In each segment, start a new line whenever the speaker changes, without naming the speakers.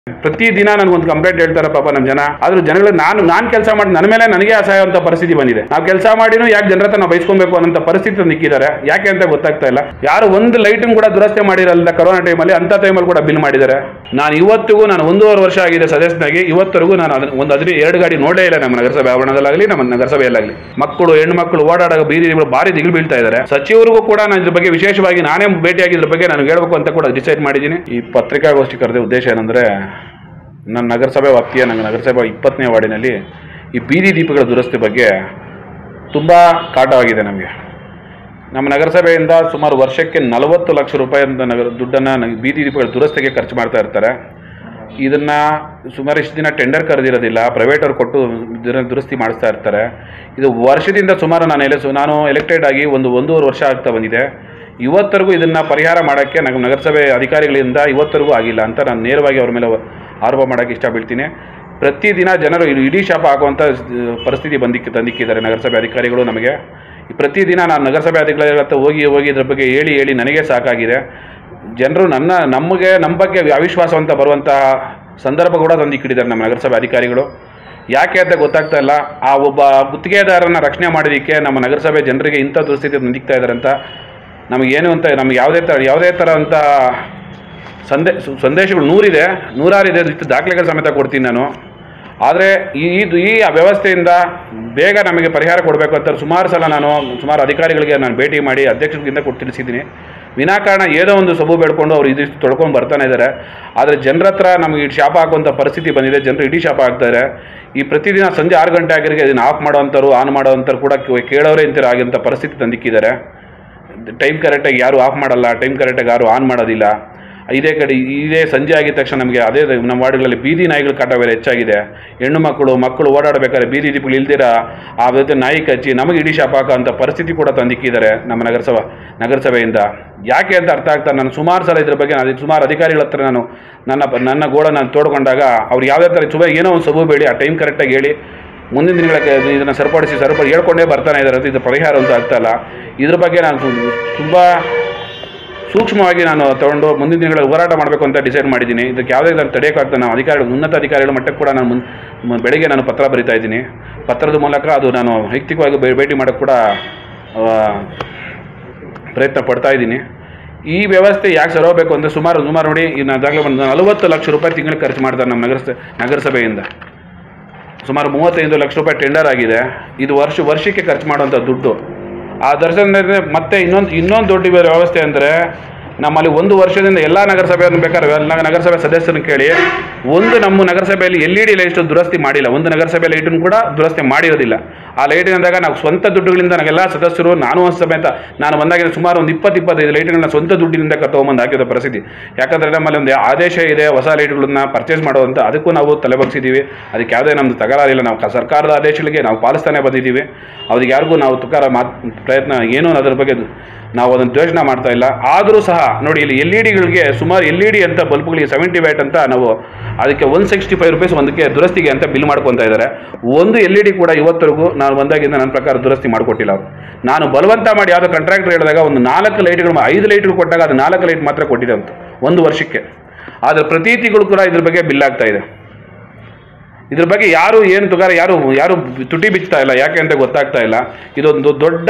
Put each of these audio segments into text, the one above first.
ಪ್ರತಿ ದಿನ ನನಗೊಂದು ಕಂಪ್ಲೇಂಟ್ ಹೇಳ್ತಾರೆ ಪಾಪ ನಮ್ಮ ಜನ ಆದ್ರೂ ಜನಗಳು ನಾನು ನಾನು ಕೆಲಸ ಮಾಡಿ ನನ್ನ ಮೇಲೆ ನನಗೆ ಅಸಹಾಯ ಅಂತ ಪರಿಸ್ಥಿತಿ ಬಂದಿದೆ ನಾವು ಕೆಲಸ ಮಾಡಿನೂ ಯಾಕೆ ಜನರ ಹತ್ರ ನಾವು ಬೈಸ್ಕೊಬೇಕು ಅನ್ನೋ ಪರಿಸ್ಥಿತಿ ನಿಕ್ಕಿದ್ದಾರೆ ಯಾಕೆ ಅಂತ ಗೊತ್ತಾಗ್ತಾ ಇಲ್ಲ ಯಾರು ಒಂದು ಲೈಟನ್ನು ಕೂಡ ದುರಸ್ತಿ ಮಾಡಿರಲ್ಲ ಕರೋನಾ ಟೈಮಲ್ಲಿ ಅಂತ ಟೈಮಲ್ಲಿ ಕೂಡ ಬಿಲ್ ಮಾಡಿದ್ದಾರೆ ನಾನು ಇವತ್ತಿಗೂ ನಾನು ಒಂದೂವರೆ ವರ್ಷ ಆಗಿದೆ ಸದಸ್ಯನಾಗಿ ಇವತ್ತರೆಗೂ ನಾನು ಅದನ್ನ ಒಂದು ಅದ್ರಿ ಎರಡು ಗಾಡಿ ನೋಡೇ ಇಲ್ಲ ನಮ್ಮ ನಗರಸಭೆ ಆವರಣದಲ್ಲಾಗಲಿ ನಮ್ಮ ನಗರಸಭೆಯಲ್ಲಾಗಲಿ ಮಕ್ಕಳು ಹೆಣ್ಣು ಮಕ್ಕಳು ಓಡಾಡೋ ಬೀದಿಗಳು ಭಾರಿ ದಿಗಿಲು ಬೀಳ್ತಾ ಇದ್ದಾರೆ ಸಚಿವರಿಗೂ ಕೂಡ ನಾನು ಇದ್ರ ಬಗ್ಗೆ ವಿಶೇಷವಾಗಿ ನಾನೇ ಭೇಟಿಯಾಗಿ ಇದ್ರ ಬಗ್ಗೆ ನಾನು ಹೇಳ್ಬೇಕು ಅಂತ ಕೂಡ ಡಿಸೈಡ್ ಮಾಡಿದ್ದೀನಿ ಈ ಪತ್ರಿಕಾಗೋಷ್ಠಿ ಕರೆದ ಉದ್ದೇಶ ಏನಂದ್ರೆ ನನ್ನ ನಗರಸಭೆ ವ್ಯಾಪ್ತಿಯ ನನ್ನ ನಗರಸಭೆ ಇಪ್ಪತ್ತನೇ ವಾರ್ಡಿನಲ್ಲಿ ಈ ಬೀದಿ ದೀಪಗಳ ದುರಸ್ತಿ ಬಗ್ಗೆ ತುಂಬ ಕಾಟವಾಗಿದೆ ನಮಗೆ ನಮ್ಮ ನಗರಸಭೆಯಿಂದ ಸುಮಾರು ವರ್ಷಕ್ಕೆ ನಲವತ್ತು ಲಕ್ಷ ರೂಪಾಯಿ ಅಂತ ನಗರ ದುಡ್ಡನ್ನು ನನಗೆ ಬೀದಿ ದೀಪಗಳ ದುರಸ್ತಿಗೆ ಖರ್ಚು ಮಾಡ್ತಾ ಇರ್ತಾರೆ ಇದನ್ನು ಸುಮಾರು ಇಷ್ಟು ದಿನ ಟೆಂಡರ್ ಕರೆದಿರೋದಿಲ್ಲ ಪ್ರೈವೇಟವ್ರು ಕೊಟ್ಟು ಇದನ್ನ ದುರಸ್ತಿ ಮಾಡಿಸ್ತಾ ಇರ್ತಾರೆ ಇದು ವರ್ಷದಿಂದ ಸುಮಾರು ನಾನು ಎಲೆ ನಾನು ಎಲೆಕ್ಟೆಡ್ ಆಗಿ ಒಂದು ಒಂದೂವರೆ ವರ್ಷ ಆಗ್ತಾ ಬಂದಿದೆ ಇವತ್ತರೆಗೂ ಇದನ್ನು ಪರಿಹಾರ ಮಾಡೋಕ್ಕೆ ನಮ್ಮ ನಗರಸಭೆ ಅಧಿಕಾರಿಗಳಿಂದ ಇವತ್ತರೆಗೂ ಆಗಿಲ್ಲ ಅಂತ ನಾನು ನೇರವಾಗಿ ಅವ್ರ ಮೇಲೆ ಆರೋಪ ಮಾಡೋಕ್ಕೆ ಇಷ್ಟ ಬೀಳ್ತೀನಿ ಪ್ರತಿದಿನ ಜನರು ಇದು ಇಡೀ ಶಾಪ ಹಾಕುವಂಥ ಪರಿಸ್ಥಿತಿ ಬಂದಿಕ್ಕೆ ತಂದಿಕ್ಕಿದ್ದಾರೆ ನಗರಸಭೆ ಅಧಿಕಾರಿಗಳು ನಮಗೆ ಈ ಪ್ರತಿದಿನ ನಾನು ನಗರಸಭೆ ಅಧಿಕಾರಿಗಳ ಹತ್ರ ಹೋಗಿ ಹೋಗಿ ಇದ್ರ ಬಗ್ಗೆ ಹೇಳಿ ಹೇಳಿ ನನಗೆ ಸಾಕಾಗಿದೆ ಜನರು ನನ್ನ ನಮಗೆ ನಮ್ಮ ಬಗ್ಗೆ ಅವಿಶ್ವಾಸ ಅಂತ ಬರುವಂತಹ ಸಂದರ್ಭ ಕೂಡ ತಂದಿಕ್ಕಿಟ್ಟಿದ್ದಾರೆ ನಮ್ಮ ನಗರಸಭೆ ಅಧಿಕಾರಿಗಳು ಯಾಕೆ ಅಂತ ಗೊತ್ತಾಗ್ತಾ ಇಲ್ಲ ಆ ಒಬ್ಬ ಗುತ್ತಿಗೆದಾರನ ರಕ್ಷಣೆ ಮಾಡೋದಕ್ಕೆ ನಮ್ಮ ನಗರಸಭೆ ಜನರಿಗೆ ಇಂಥ ದುಸ್ಥಿತಿ ತಂದಿಕ್ತಾ ಇದ್ದಾರೆ ಅಂತ ನಮಗೇನು ಅಂತ ನಮ್ಗೆ ಯಾವುದೇ ಥರ ಯಾವುದೇ ಥರ ಅಂತ ಸಂದೇ ಸು- ಸಂದೇಶಗಳು ನೂರಿದೆ ನೂರಾರಿದೆ ಇಷ್ಟು ದಾಖಲೆಗಳ ಸಮೇತ ಕೊಡ್ತೀನಿ ನಾನು ಆದರೆ ಈ ಇದು ಈ ವ್ಯವಸ್ಥೆಯಿಂದ ಬೇಗ ನಮಗೆ ಪರಿಹಾರ ಕೊಡಬೇಕು ಅಂತ ಸುಮಾರು ಸಲ ನಾನು ಸುಮಾರು ಅಧಿಕಾರಿಗಳಿಗೆ ನಾನು ಭೇಟಿ ಮಾಡಿ ಅಧ್ಯಕ್ಷರಿಗಿಂತ ಕೊಟ್ಟು ತಿಳಿಸಿದ್ದೀನಿ ವಿನಾಕಾರಣ ಏನೋ ಒಂದು ಸಬು ಬೇಡ್ಕೊಂಡು ಅವ್ರು ಇದಿಷ್ಟು ತೊಳ್ಕೊಂಡು ಬರ್ತಾನೆ ಇದ್ದಾರೆ ಆದರೆ ಜನರ ಹತ್ರ ನಮಗೆ ಈ ಶಾಪ ಹಾಕುವಂಥ ಪರಿಸ್ಥಿತಿ ಬಂದಿದೆ ಜನರು ಇಡೀ ಶಾಪ ಹಾಕ್ತಾರೆ ಈ ಪ್ರತಿದಿನ ಸಂಜೆ ಆರು ಗಂಟೆ ಆಗಿರಿಗೆ ಇದನ್ನು ಆಫ್ ಮಾಡೋವಂಥವ್ರು ಆನ್ ಮಾಡೋವಂಥವ್ರು ಕೂಡ ಕೇ- ಕೇಳೋರೇ ಇಂತರ ಆಗಿಂಥ ಪರಿಸ್ಥಿತಿ ತಂದಿಕ್ಕಿದ್ದಾರೆ ಟೈಮ್ ಕರೆಕ್ಟಾಗಿ ಯಾರು ಆಫ್ ಮಾಡಲ್ಲ ಟೈಮ್ ಕರೆಕ್ಟಾಗಿ ಯಾರು ಆನ್ ಮಾಡೋದಿಲ್ಲ ಇದೇ ಕಡೆ ಇದೇ ಸಂಜೆ ಆಗಿದ ತಕ್ಷಣ ನಮಗೆ ಅದೇ ನಮ್ಮ ವಾರ್ಡ್ಗಳಲ್ಲಿ ಬೀದಿ ನಾಯಿಗಳ ಕಾಟ ಬೇರೆ ಹೆಚ್ಚಾಗಿದೆ ಹೆಣ್ಣು ಮಕ್ಕಳು ಮಕ್ಕಳು ಓಡಾಡಬೇಕಾದ್ರೆ ಬೀದಿ ದೀಪಗಳು ಇಲ್ದಿರ ಆ ಜೊತೆ ನಾಯಿ ಕಚ್ಚಿ ನಮಗೆ ಇಡೀ ಶಾಪ ಹಾಕೋ ಅಂಥ ಪರಿಸ್ಥಿತಿ ಕೂಡ ತಂದಿಕ್ಕಿದ್ದಾರೆ ನಮ್ಮ ನಗರಸಭಾ ನಗರಸಭೆಯಿಂದ ಯಾಕೆ ಅಂತ ಅರ್ಥ ಆಗ್ತಾ ನಾನು ಸುಮಾರು ಸಲ ಇದ್ರ ಬಗ್ಗೆ ನಾನು ಸುಮಾರು ಅಧಿಕಾರಿಗಳ ಹತ್ರ ನಾನು ನನ್ನ ನನ್ನ ಗೋಳ ನಾನು ತೋಡ್ಕೊಂಡಾಗ ಅವ್ರು ಯಾವುದೇ ಥರ ಸುಮಾರು ಏನೋ ಒಂದು ಸಬು ಬೇಡಿ ಆ ಟೈಮ್ ಕರೆಕ್ಟಾಗಿ ಹೇಳಿ ಮುಂದಿನ ದಿನಗಳಿಗೆ ಇದನ್ನು ಸರಿಪಡಿಸಿ ಸರಿಪಡಿ ಹೇಳ್ಕೊಂಡೇ ಬರ್ತಾನೆ ಇದ್ದಾರೆ ಅದು ಇದು ಪರಿಹಾರ ಅಂತ ಆಗ್ತಾ ಇಲ್ಲ ಇದ್ರ ಬಗ್ಗೆ ನಾನು ತುಂಬ ಸೂಕ್ಷ್ಮವಾಗಿ ನಾನು ತಗೊಂಡು ಮುಂದಿನ ದಿನಗಳಲ್ಲಿ ಹೋರಾಟ ಮಾಡಬೇಕು ಅಂತ ಡಿಸೈಡ್ ಮಾಡಿದ್ದೀನಿ ಇದಕ್ಕೆ ಯಾವುದೇ ನಾನು ತಡೆಯೋಕ್ಕಾಗ್ತದೆ ನಾವು ಅಧಿಕಾರಿಗಳು ಉನ್ನತ ಅಧಿಕಾರಿಗಳ ಮಟ್ಟಕ್ಕೆ ಕೂಡ ನಾನು ಮುನ್ ಮ- ಬೆಳಗ್ಗೆ ನಾನು ಪತ್ರ ಬರಿತಾ ಇದ್ದೀನಿ ಪತ್ರದ ಮೂಲಕ ಅದು ನಾನು ವೈಯಕ್ತಿಕವಾಗಿ ಭೇ- ಭೇಟಿ ಮಾಡೋಕ್ಕೆ ಕೂಡ ಆ, ಪ್ರಯತ್ನ ಪಡ್ತಾ ಇದ್ದೀನಿ ಈ ವ್ಯವಸ್ಥೆ ಯಾಕೆ ಸರೋಬೇಕು ಅಂದರೆ ಸುಮಾರು ಸುಮಾರು ನೋಡಿ ಇನ್ನು ಅದಾಗಲೇ ಒಂದು ನಲವತ್ತು ಲಕ್ಷ ರೂಪಾಯಿ ತಿಂಗಳಿಗೆ ಖರ್ಚು ಮಾಡ್ತಾರೆ ನಮ್ಮ ನಗರಸ ನಗರಸಭೆಯಿಂದ ಸುಮಾರು ಮೂವತ್ತೈದು ಲಕ್ಷ ರೂಪಾಯಿ ಟೆಂಡರ್ ಆಗಿದೆ ಇದು ವರ್ಷ ವರ್ಷಕ್ಕೆ ಖರ್ಚು ಮಾಡುವಂಥ ದುಡ್ಡು ಆ ದರ್ಶನದಲ್ಲಿ ಮತ್ತೆ ಇನ್ನೊಂದು ಇನ್ನೊಂದು ದೊಡ್ಡ ವ್ಯವಸ್ಥೆ ಅಂದರೆ ನಮ್ಮಲ್ಲಿ ಒಂದು ವರ್ಷದಿಂದ ಎಲ್ಲ ನಗರಸಭೆಯನ್ನು ಬೇಕಾದ್ರೆ ಎಲ್ಲ ನಗರಸಭೆ ಸದಸ್ಯರನ್ನು ಕೇಳಿ ಒಂದು ನಮ್ಮ ನಗರಸಭೆಯಲ್ಲಿ ಎಲ್ ಇ ಡಿ ಲೈಟ್ ದುರಸ್ತಿ ಮಾಡಿಲ್ಲ ಒಂದು ನಗರಸಭೆ ಲೈಟನ್ನು ಕೂಡ ದುರಸ್ತಿ ಮಾಡಿರೋದಿಲ್ಲ ಆ ಲೈಟಿನಂದಾಗ ನಾವು ಸ್ವಂತ ದುಡ್ಡುಗಳಿಂದ ನಾವೆಲ್ಲ ಸದಸ್ಯರು ನಾನು ಒಂದು ಸಮೇತ ನಾನು ಬಂದಾಗ ಸುಮಾರು ಒಂದು ಇಪ್ಪತ್ತು ಇಪ್ಪತ್ತೈದು ಲೈಟ್ಗಳನ್ನ ಸ್ವಂತ ದುಡ್ಡಿನಿಂದ ತೊಗೊಂಬಂದು ಹಾಕಿರೋ ಪರಿಸ್ಥಿತಿ ಯಾಕಂದರೆ ನಮ್ಮಲ್ಲಿ ಒಂದು ಆದೇಶ ಇದೆ ಹೊಸ ಲೈಟ್ಗಳನ್ನ ಪರ್ಚೇಸ್ ಮಾಡುವಂಥ ಅದಕ್ಕೂ ನಾವು ತಲೆಬಗ್ಸಿದ್ದೀವಿ ಅದಕ್ಕೆ ಯಾವುದೇ ನಮ್ಮದು ತಕರಾರಿಲ್ಲ ನಾವು ಕ- ಸರ್ಕಾರದ ಆದೇಶಗಳಿಗೆ ನಾವು ಪಾಲಿಸ್ತಾನೆ ಬಂದಿದ್ದೀವಿ ಅವ್ರಿಗೆ ಯಾರಿಗೂ ನಾವು ತುಕಾರ ಮಾತ್ ಪ್ರಯತ್ನ ಏನೂ ಅದ್ರ ಬಗ್ಗೆ ನಾವು ಅದನ್ನು ಯೋಚನೆ ಮಾಡ್ತಾ ಇಲ್ಲ ಆದರೂ ಸಹ ನೋಡಿ ಇಲ್ಲಿ ಎಲ್ ಇ ಡಿಗಳಿಗೆ ಸುಮಾರು ಎಲ್ ಇ ಡಿ ಅಂತ ಬಲ್ಬ್ಗಳಿಗೆ ಸೆವೆಂಟಿ ವ್ಯಾಟ್ ಅಂತ ನಾವು ಅದಕ್ಕೆ ಒನ್ ಸಿಕ್ಸ್ಟಿ ಫೈವ್ ರುಪೀಸ್ ಒಂದಕ್ಕೆ ದುರಸ್ತಿಗೆ ಅಂತ ಬಿಲ್ ಮಾಡ್ಕೊತಾ ಇದ್ದಾರೆ ಒಂದು ಎಲ್ ಇ ಡಿ ಕೂಡ ಇವತ್ತರೆಗೂ ನಾನು ಬಂದಾಗಿಂದ ನನ್ನ ಪ್ರಕಾರ ದುರಸ್ತಿ ಮಾಡಿಕೊಟ್ಟಿಲ್ಲ ಅವರು ನಾನು ಬಲವಂತ ಮಾಡಿ ಯಾವುದೋ ಕಾಂಟ್ರಾಕ್ಟರ್ ಹೇಳಿದಾಗ ಒಂದು ನಾಲ್ಕು ಲೈಟ್ಗಳು ಐದು ಲೈಟ್ಗಳು ಕೊಟ್ಟಾಗ ಅದು ನಾಲ್ಕು ಲೈಟ್ ಮಾತ್ರ ಕೊಟ್ಟಿದೆ ಅಂತ ಒಂದು ವರ್ಷಕ್ಕೆ ಆದರೆ ಪ್ರತಿ ತಿಂಗಳು ಕೂಡ ಇದ್ರ ಬಗ್ಗೆ ಬಿಲ್ ಆಗ್ತಾ ಇದೆ ಇದ್ರ ಬಗ್ಗೆ ಯಾರು ಏನು ತುಗಾರ ಯಾರು ಯಾರು ತುಟಿ ಬಿಚ್ತಾ ಇಲ್ಲ ಯಾಕೆ ಅಂತ ಗೊತ್ತಾಗ್ತಾ ಇಲ್ಲ ಇದೊಂದು ದೊಡ್ಡ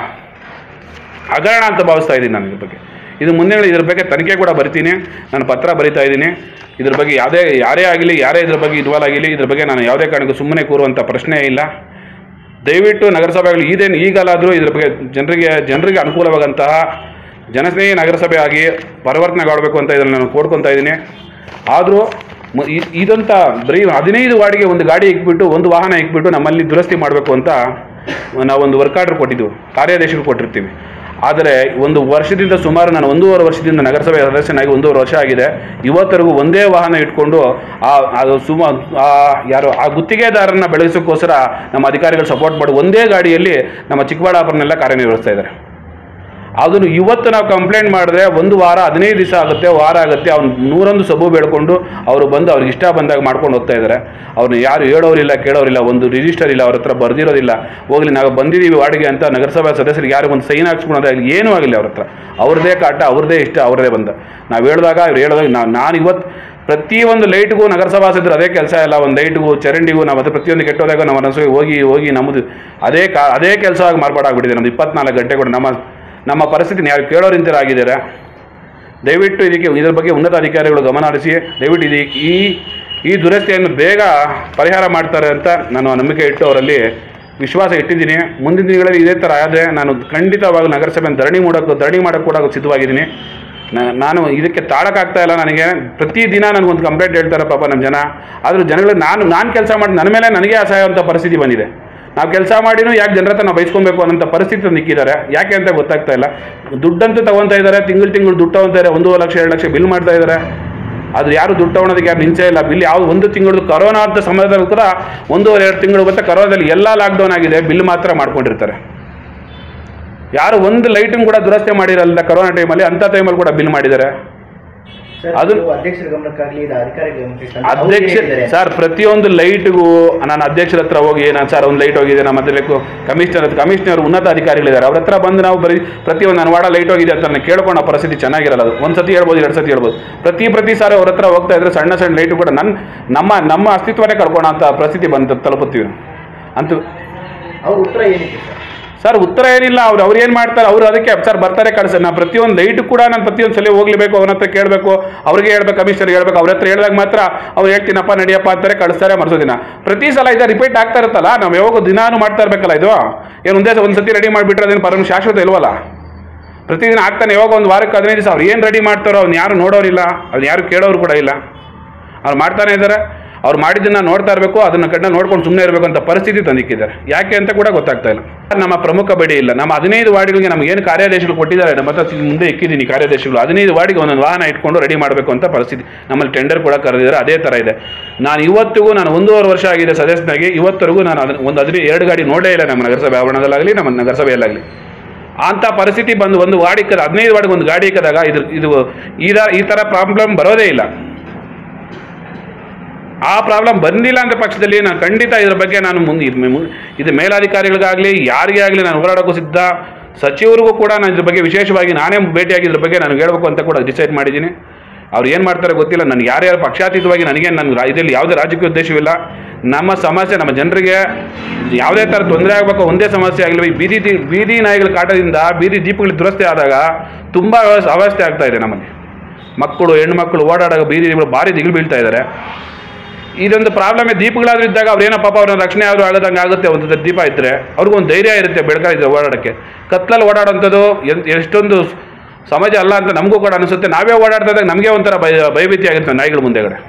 ಹಗರಣ ಅಂತ ಭಾವಿಸ್ತಾ ಇದ್ದೀನಿ ನಾನು ಇದ್ರ ಬಗ್ಗೆ ಇದು ಮುಂದೆ ಇದ್ರ ಬಗ್ಗೆ ತನಿಖೆ ಕೂಡ ಬರ್ತೀನಿ ನಾನು ಪತ್ರ ಬರಿತಾ ಇದ್ದೀನಿ ಇದ್ರ ಬಗ್ಗೆ ಯಾವುದೇ ಯಾರೇ ಆಗಲಿ ಯಾರೇ ಇದ್ರ ಬಗ್ಗೆ ಇನ್ವಾಲ್ವ್ ಆಗಿರಲಿ ಇದ್ರ ಬಗ್ಗೆ ನಾನು ಯಾವುದೇ ಕಾರಣಕ್ಕೂ ಸುಮ್ಮನೆ ಕೂರುವಂಥ ಪ್ರಶ್ನೆ ಇಲ್ಲ ದಯವಿಟ್ಟು ನಗರಸಭೆಗಳು ಇದೇನು ಈಗಲಾದರೂ ಇದ್ರ ಬಗ್ಗೆ ಜನರಿಗೆ ಜನರಿಗೆ ಅನುಕೂಲವಾದಂತಹ ಜನಸ್ನೇಹಿ ನಗರಸಭೆ ಆಗಿ ಪರಿವರ್ತನೆಗಾಡಬೇಕು ಅಂತ ಇದನ್ನು ನಾನು ಕೋಡ್ಕೊತಾ ಇದ್ದೀನಿ ಆದರೂ ಮ- ಇ- ಇದಂತ ಬರೀ ಹದಿನೈದು ವಾರ್ಡಿಗೆ ಒಂದು ಗಾಡಿ ಇಕ್ಬಿಟ್ಟು ಒಂದು ವಾಹನ ಇಕ್ಬಿಟ್ಟು ನಮ್ಮಲ್ಲಿ ದುರಸ್ತಿ ಮಾಡಬೇಕು ಅಂತ ನಾವೊಂದು ವರ್ಕ್ ಆರ್ಡರ್ ಕೊಟ್ಟಿದ್ದು ಕಾರ್ಯಾದೇಶಗಳು ಕೊಟ್ಟಿರ್ತೀವಿ ಆದರೆ ಒಂದು ವರ್ಷದಿಂದ ಸುಮಾರು ನಾನು ಒಂದೂವರೆ ವರ್ಷದಿಂದ ನಗರಸಭೆ ಸದಸ್ಯನಾಗಿ ಒಂದೂವರೆ ವರ್ಷ ಆಗಿದೆ ಇವತ್ತರೆಗೂ ಒಂದೇ ವಾಹನ ಇಟ್ಕೊಂಡು ಆ ಅದು ಸುಮ ಆ ಯಾರು ಆ ಗುತ್ತಿಗೆದಾರರನ್ನ ಬೆಳೆಸೋಕ್ಕೋಸ್ಕರ ನಮ್ಮ ಅಧಿಕಾರಿಗಳು ಸಪೋರ್ಟ್ ಮಾಡಿ ಒಂದೇ ಗಾಡಿಯಲ್ಲಿ ನಮ್ಮ ಚಿಕ್ಕಬಳ್ಳಾಪುರನೆಲ್ಲ ಕಾರ್ಯನಿರ್ವಹಿಸ್ತಾ ಇದ್ದಾರೆ ಅದನ್ನು ಇವತ್ತು ನಾವು ಕಂಪ್ಲೇಂಟ್ ಮಾಡಿದ್ರೆ ಒಂದು ವಾರ ಹದಿನೈದು ದಿವಸ ಆಗುತ್ತೆ ವಾರ ಆಗುತ್ತೆ ಅವ್ನು ನೂರೊಂದು ಸಬು ಬೇಡ್ಕೊಂಡು ಅವರು ಬಂದು ಅವ್ರಿಗೆ ಇಷ್ಟ ಬಂದಾಗ ಮಾಡ್ಕೊಂಡು ಹೋಗ್ತಾ ಇದ್ದಾರೆ ಅವ್ರನ್ನ ಯಾರು ಹೇಳೋರಿಲ್ಲ ಕೇಳೋರಿಲ್ಲ ಒಂದು ರಿಜಿಸ್ಟರ್ ಇಲ್ಲ ಅವ್ರ ಹತ್ರ ಬರ್ದಿರೋದಿಲ್ಲ ಹೋಗ್ಲಿ ನಾವು ಬಂದಿದ್ದೀವಿ ವಾರ್ಡ್ಗೆ ಅಂತ ನಗರಸಭಾ ಸದಸ್ಯರಿಗೆ ಯಾರಿಗೂ ಒಂದು ಸೈನ್ ಹಾಕ್ಸ್ಕೊಳೋದು ಏನೂ ಆಗಿಲ್ಲ ಅವ್ರ ಹತ್ರ ಅವ್ರದ್ದೇ ಕಾಟ ಅವ್ರದ್ದೇ ಇಷ್ಟ ಅವ್ರದ್ದೇ ಬಂದ ನಾವು ಹೇಳಿದಾಗ ಇವ್ರು ಹೇಳಿದಾಗ ನಾನು ನಾನು ಇವತ್ತು ಪ್ರತಿಯೊಂದು ಲೈಟ್ಗೂ ನಗರಸಭಾ ಸದಸ್ಯರು ಅದೇ ಕೆಲಸ ಇಲ್ಲ ಒಂದು ಲೈಟ್ಗೂ ಚರಂಡಿಗೂ ನಾವು ಅದು ಪ್ರತಿಯೊಂದು ಕೆಟ್ಟೋದಾಗ ನಮ್ಮ ಮನಸ್ಸಿಗೆ ಹೋಗಿ ಹೋಗಿ ನಮ್ಮದು ಅದೇ ಕಾ ಅದೇ ಕೆಲಸ ಆಗಿ ಮಾರ್ಪಾಡಾಗ್ಬಿಟ್ಟಿದೆ ನಮ್ದು ಇಪ್ಪತ್ನಾಲ್ಕು ಗಂಟೆ ಕೂಡ ನಮ್ಮ ನಮ್ಮ ಪರಿಸ್ಥಿತಿ ಯಾರು ಕೇಳೋರಿಂತರ ಆಗಿದ್ದಾರೆ ದಯವಿಟ್ಟು ಇದಕ್ಕೆ ಇದರ ಬಗ್ಗೆ ಉನ್ನತ ಅಧಿಕಾರಿಗಳು ಗಮನ ಹರಿಸಿ ದಯವಿಟ್ಟು ಇದು ಈ ಈ ದುರಸ್ತಿಯನ್ನು ಬೇಗ ಪರಿಹಾರ ಮಾಡ್ತಾರೆ ಅಂತ ನಾನು ನಂಬಿಕೆ ಇಟ್ಟು ಅವರಲ್ಲಿ ವಿಶ್ವಾಸ ಇಟ್ಟಿದ್ದೀನಿ ಮುಂದಿನ ದಿನಗಳಲ್ಲಿ ಇದೇ ಥರ ಆದರೆ ನಾನು ಖಂಡಿತವಾಗಿ ನಗರಸಭೆ ಧರಣಿ ಮಾಡೋಕ್ಕೆ ಧರಣಿ ಮಾಡೋಕ್ಕೆ ಕೂಡ ಸಿದ್ಧವಾಗಿದ್ದೀನಿ ನಾ- ನಾನು ಇದಕ್ಕೆ ತಾಳಕ್ಕಾಗ್ತಾ ಇಲ್ಲ ನನಗೆ ಪ್ರತಿದಿನ ನನಗೊಂದು ಕಂಪ್ಲೇಂಟ್ ಹೇಳ್ತಾರೆ ಪಾಪ ನಮ್ಮ ಜನ ಆದರೂ ಜನಗಳು ನಾನು ನಾನು ಕೆಲಸ ಮಾಡಿ ನನ್ನ ಮೇಲೆ ನನಗೆ ಅಸಹಾಯ ಅಂತ ಪರಿಸ್ಥಿತಿ ಬಂದಿದೆ ನಾವು ಕೆಲಸ ಮಾಡಿನೂ ಯಾಕೆ ಜನರ ಹತ್ರ ನಾವು ಬೈಸ್ಕೊಬೇಕು ಅನ್ನೋಂಥ ಪರಿಸ್ಥಿತಿ ನಿಕ್ಕಿದ್ದಾರೆ ಯಾಕೆ ಅಂತ ಗೊತ್ತಾಗ್ತಾ ಇಲ್ಲ ದುಡ್ಡಂತೂ ತಗೊತಾ ಇದ್ದಾರೆ ತಿಂಗಳು ತಿಂಗಳು ದುಡ್ಡು ತಗೊತಾರೆ ಒಂದೂವರೆ ಲಕ್ಷ ಎರಡು ಲಕ್ಷ ಬಿಲ್ ಮಾಡ್ತಾ ಇದ್ದಾರೆ ಅದು ಯಾರು ದುಡ್ಡು ತಗೊಳೋದಕ್ಕೆ ಯಾರು ನಿಂಚೇ ಇಲ್ಲ ಬಿಲ್ ಯಾವ ಒಂದು ತಿಂಗಳು ಕರೋನಾ ಅಂತ ಸಮಯದಲ್ಲೂ ಕೂಡ ಒಂದೂವರೆ ಎರಡು ತಿಂಗಳು ಮತ್ತೆ ಕರೋನಾದಲ್ಲಿ ಎಲ್ಲ ಲಾಕ್ಡೌನ್ ಆಗಿದೆ ಬಿಲ್ ಮಾತ್ರ ಮಾಡ್ಕೊಂಡಿರ್ತಾರೆ ಯಾರು ಒಂದು ಲೈಟನ್ನು ಕೂಡ ದುರಸ್ತಿ ಮಾಡಿರಲ್ಲ ಕರೋನಾ ಟೈಮಲ್ಲಿ ಅಂಥ ಟೈಮಲ್ಲಿ ಕೂಡ ಬಿಲ್ ಮಾಡಿದ್ದಾರೆ
ಸರ್
ಅದು-
ಅದು ಅಧ್ಯಕ್ಷರ ಗಮನಕ್ಕಾಗಲಿ ಇದು ಅಧಿಕಾರಿಗಳ ಗಮನಕ್ಕೆ ಅಂತ ಅವ್ರು
ಅಧ್ಯಕ್ಷ
ಹೇಳಿದ್ದಾರೆ.
ಸರ್ ಪ್ರತಿಯೊಂದು ಲೈಟ್ಗೂ ನಾನು ಅಧ್ಯಕ್ಷರ ಹತ್ರ ಹೋಗಿ ನಾನು ಸರ್ ಒಂದು ಲೈಟ್ ಹೋಗಿದೆ ನಮ್ಮ ಮತ್ತೆ ಕಮಿಷನರ್ ಕಮಿಷನರ್ ಉನ್ನತ ಅಧಿಕಾರಿಗಳಿದ್ದಾರೆ ಅವ್ರ ಹತ್ರ ಬಂದು ನಾವು ಬರೀ ಪ್ರತಿಯೊಂದು ನನ್ನ ವಾಡ ಲೈಟ್ ಹೋಗಿದೆ ಅಂತ ನಾನು ಕೇಳ್ಕೊಂಡು ಆ ಪರಿಸ್ಥಿತಿ ಚೆನ್ನಾಗಿರಲ್ಲ ಅದು ಒಂದು ಸತಿ ಹೇಳ್ಬೋದು ಎರಡು ಸತಿ ಹೇಳ್ಬೋದು ಪ್ರತಿ ಪ್ರತಿ ಸಾರಿ ಅವ್ರ ಹತ್ರ ಹೋಗ್ತಾ ಇದ್ರೆ ಸಣ್ಣ ಸಣ್ಣ ಲೈಟು ಕೂಡ ನನ್ನ ನಮ್ಮ ನಮ್ಮ ಅಸ್ತಿತ್ವನೇ ಕಳ್ಕೊಳ್ಳೋ ಅಂತ ಪರಿಸ್ಥಿತಿ ಬಂದು ತಲುಪುತ್ತೀವಿ ಅಂತೂ
ಅವ್ರ ಉತ್ತರ ಏನಿತ್ತು ಸರ್
ಸರ್ ಉತ್ತರ ಏನಿಲ್ಲ ಅವ್ರು ಅವ್ರು ಏನು ಮಾಡ್ತಾರೆ ಅವರು ಅದಕ್ಕೆ ಸರ್ ಬರ್ತಾರೆ ಕಳ್ಸ ನಾ ಪ್ರತಿಯೊಂದು ಲೈಟ್ ಕೂಡ ನಾನು ಪ್ರತಿಯೊಂದು ಸಲ ಹೋಗ್ಲೇಬೇಕು ಅವನ ಹತ್ರ ಕೇಳಬೇಕು ಅವ್ರಿಗೆ ಹೇಳ್ಬೇಕು ಕಮಿಷನರ್ಗೆ ಹೇಳ್ಬೇಕು ಅವ್ರ ಹತ್ರ ಹೇಳಿದಾಗ ಮಾತ್ರ ಅವ್ರು ಹೇಳ್ತೀನಪ್ಪ ನಡಿಯಪ್ಪ ಅಂತಾರೆ ಕಳಿಸ್ತಾರೆ ಮರ್ಸೋ ದಿನ ಪ್ರತಿ ಸಲ ಇದು ರಿಪೀಟ್ ಆಗ್ತಾ ಇರುತ್ತಲ್ಲ ನಾವು ಯಾವಾಗ ದಿನಾನು ಮಾಡ್ತಾ ಇರ್ಬೇಕಲ್ಲ ಇದು ಏನು ಒಂದೇ ಒಂದು ಸತಿ ರೆಡಿ ಮಾಡಿಬಿಟ್ರೆ ಅದೇನು ಪರಮ ಶಾಶ್ವತ ಇಲ್ವಲ್ಲ ಪ್ರತಿದಿನ ಆಗ್ತಾನೆ ಯಾವಾಗ ಒಂದು ವಾರಕ್ಕೆ ಹದಿನೈದು ದಿವಸ ಅವ್ರು ಏನು ರೆಡಿ ಮಾಡ್ತಾರೋ ಅವ್ನು ಯಾರು ನೋಡೋರಿಲ್ಲ ಅವ್ನು ಯಾರು ಕೇಳೋರು ಕೂಡ ಇಲ್ಲ ಅವ್ರು ಮಾಡ್ತಾನೆ ಇದ್ದಾರೆ ಅವ್ರು ಮಾಡಿದ್ದನ್ನ ನೋಡ್ತಾ ಇರಬೇಕು ಅದನ್ನ ಕಣ್ಣ ನೋಡ್ಕೊಂಡು ಸುಮ್ಮನೆ ಇರಬೇಕು ಅಂತ ಪರಿಸ್ಥಿತಿ ತಂದಿಕ್ಕಿದ್ದಾರೆ ಯಾಕೆ ಅಂತ ಕೂಡ ಗೊತ್ತಾಗ್ತಾ ಇಲ್ಲ ನಮ್ಮ ಪ್ರಮುಖ ಬಡಿ ಇಲ್ಲ ನಮ್ಮ ಹದಿನೈದು ವಾರ್ಡ್ಗಳಿಗೆ ನಮ್ಗೆ ಏನು ಕಾರ್ಯಾದೇಶಗಳು ಕೊಟ್ಟಿದ್ದಾರೆ ನಮ್ಮ ಹತ್ರ ಮುಂದೆ ಇಕ್ಕಿದ್ದೀನಿ ಕಾರ್ಯಾದೇಶಗಳು ಹದಿನೈದು ವಾರ್ಡಿಗೆ ಒಂದೊಂದು ವಾಹನ ಇಟ್ಕೊಂಡು ರೆಡಿ ಮಾಡಬೇಕು ಅಂತ ಪರಿಸ್ಥಿತಿ ನಮ್ಮಲ್ಲಿ ಟೆಂಡರ್ ಕೂಡ ಕರೆದಿದ್ದಾರೆ ಅದೇ ಥರ ಇದೆ ನಾನು ಇವತ್ತಿಗೂ ನಾನು ಒಂದೂವರೆ ವರ್ಷ ಆಗಿದೆ ಸದಸ್ಯನಾಗಿ ಇವತ್ತರೆಗೂ ನಾನು ಅದನ್ನ ಒಂದು ಹದಿನೈದು ಎರಡು ಗಾಡಿ ನೋಡೇ ಇಲ್ಲ ನಮ್ಮ ನಗರಸಭೆ ಆವರಣದಲ್ಲಾಗಲಿ ನಮ್ಮ ನಗರಸಭೆಯಲ್ಲಾಗಲಿ ಅಂಥ ಪರಿಸ್ಥಿತಿ ಬಂದು ಒಂದು ವಾರ್ಡ್ ಇಕ್ಕದ ಹದಿನೈದು ವಾರ್ಡ್ಗೆ ಒಂದು ಗಾಡಿ ಇಕ್ಕದಾಗ ಇದು ಇದು ಈ ಥರ ಈ ಥರ ಪ್ರಾಬ್ಲಮ್ ಬರೋದೇ ಇಲ್ಲ ಆ ಪ್ರಾಬ್ಲಮ್ ಬಂದಿಲ್ಲ ಅಂತ ಪಕ್ಷದಲ್ಲಿ ನಾನು ಖಂಡಿತ ಇದ್ರ ಬಗ್ಗೆ ನಾನು ಮುಂದೆ ಇದು ಮು- ಇದು ಮೇಲಾಧಿಕಾರಿಗಳಿಗಾಗಲಿ ಯಾರಿಗೇ ಆಗಲಿ ನಾನು ಹೋರಾಡೋಕ್ಕೂ ಸಿದ್ಧ ಸಚಿವರಿಗೂ ಕೂಡ ನಾನು ಇದ್ರ ಬಗ್ಗೆ ವಿಶೇಷವಾಗಿ ನಾನೇ ಭೇಟಿಯಾಗಿ ಇದ್ರ ಬಗ್ಗೆ ನಾನು ಹೇಳ್ಬೇಕು ಅಂತ ಕೂಡ ಡಿಸೈಡ್ ಮಾಡಿದ್ದೀನಿ ಅವ್ರು ಏನು ಮಾಡ್ತಾರೆ ಗೊತ್ತಿಲ್ಲ ನನಗೆ ಯಾರ್ಯಾರು ಪಕ್ಷಾತೀತವಾಗಿ ನನಗೆ ನನ್ನ ರಾ- ಇದರಲ್ಲಿ ಯಾವುದೇ ರಾಜಕೀಯ ಉದ್ದೇಶವಿಲ್ಲ ನಮ್ಮ ಸಮಸ್ಯೆ ನಮ್ಮ ಜನರಿಗೆ ಯಾವುದೇ ಥರ ತೊಂದರೆ ಆಗಬೇಕು ಒಂದೇ ಸಮಸ್ಯೆ ಆಗಲಿ ಈ ಬೀದಿ ದಿ- ಬೀದಿ ನಾಯಿಗಳ ಕಾಟದಿಂದ ಬೀದಿ ದೀಪಗಳು ದುರಸ್ತಿ ಆದಾಗ ತುಂಬ ವ್ಯವಸ್ಥೆ ಅವಸ್ಥೆ ಆಗ್ತಾ ಇದೆ ನಮ್ಮಲ್ಲಿ ಮಕ್ಕಳು ಹೆಣ್ಣುಮಕ್ಕಳು ಓಡಾಡೋ ಬೀದಿ ದೀಪಗಳು ಭಾರಿ ದಿಗಿಲು ಬೀಳ್ತಾ ಇದ್ದಾರೆ ಇದೊಂದು ಪ್ರಾಬ್ಲಮ್ ದೀಪಗಳಾದ್ರೂ ಇದ್ದಾಗ ಅವ್ರೇನೋ ಪಾಪ ಅವ್ರನ್ನ ರಕ್ಷಣೆ ಆದ್ರೂ ಆಗೋದಂಗೆ ಆಗುತ್ತೆ ಒಂದು ದೀಪ ಇದ್ದರೆ ಅವ್ರಿಗೊಂದು ಧೈರ್ಯ ಇರುತ್ತೆ ಬೆಳಕಾಯಿದ್ರೆ ಓಡಾಡೋಕ್ಕೆ ಕತ್ಲಲ್ಲಿ ಓಡಾಡೋಂಥದ್ದು ಎನ್- ಎಷ್ಟೊಂದು ಸಮಾಜ ಅಲ್ಲ ಅಂತ ನಮಗೂ ಕೂಡ ಅನಿಸುತ್ತೆ ನಾವೇ ಓಡಾಡ್ತಾ ಇದ್ದಾಗ ನಮಗೆ ಒಂಥರ ಭಯ ಭಯಭೀತಿ ಆಗುತ್ತೆ ನಾಯಿಗಳ ಮುಂದೆಗಡೆ